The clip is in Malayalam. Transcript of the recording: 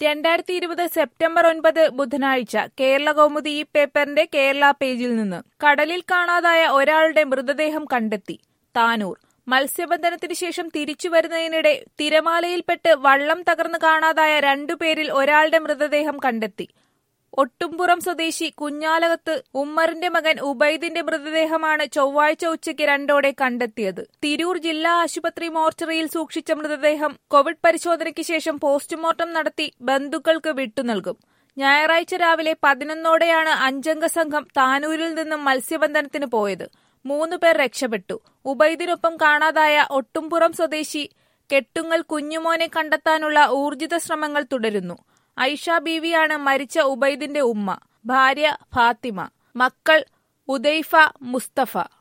രണ്ടായിരത്തി ഇരുപത് സെപ്റ്റംബർ ഒൻപത് ബുധനാഴ്ച കേരള കൗമുദി ഈ പേപ്പറിന്റെ കേരള പേജിൽ നിന്ന് കടലിൽ കാണാതായ ഒരാളുടെ മൃതദേഹം കണ്ടെത്തി താനൂർ മത്സ്യബന്ധനത്തിന് ശേഷം തിരിച്ചു വരുന്നതിനിടെ തിരമാലയിൽപ്പെട്ട് വള്ളം തകർന്ന് കാണാതായ രണ്ടുപേരിൽ ഒരാളുടെ മൃതദേഹം കണ്ടെത്തി ഒട്ടുംപുറം സ്വദേശി കുഞ്ഞാലകത്ത് ഉമ്മറിന്റെ മകൻ ഉബൈദിന്റെ മൃതദേഹമാണ് ചൊവ്വാഴ്ച ഉച്ചയ്ക്ക് രണ്ടോടെ കണ്ടെത്തിയത് തിരൂർ ജില്ലാ ആശുപത്രി മോർച്ചറിയിൽ സൂക്ഷിച്ച മൃതദേഹം കോവിഡ് പരിശോധനയ്ക്ക് ശേഷം പോസ്റ്റ്മോർട്ടം നടത്തി ബന്ധുക്കൾക്ക് വിട്ടുനൽകും ഞായറാഴ്ച രാവിലെ പതിനൊന്നോടെയാണ് അഞ്ചംഗ സംഘം താനൂരിൽ നിന്നും മത്സ്യബന്ധനത്തിന് പോയത് മൂന്ന് പേർ രക്ഷപ്പെട്ടു ഉബൈദിനൊപ്പം കാണാതായ ഒട്ടുംപുറം സ്വദേശി കെട്ടുങ്ങൽ കുഞ്ഞുമോനെ കണ്ടെത്താനുള്ള ഊർജിത ശ്രമങ്ങൾ തുടരുന്നു ഐഷ ബീവിയാണ് മരിച്ച ഉബൈദിന്റെ ഉമ്മ ഭാര്യ ഫാത്തിമ മക്കൾ ഉദൈഫ മുസ്തഫ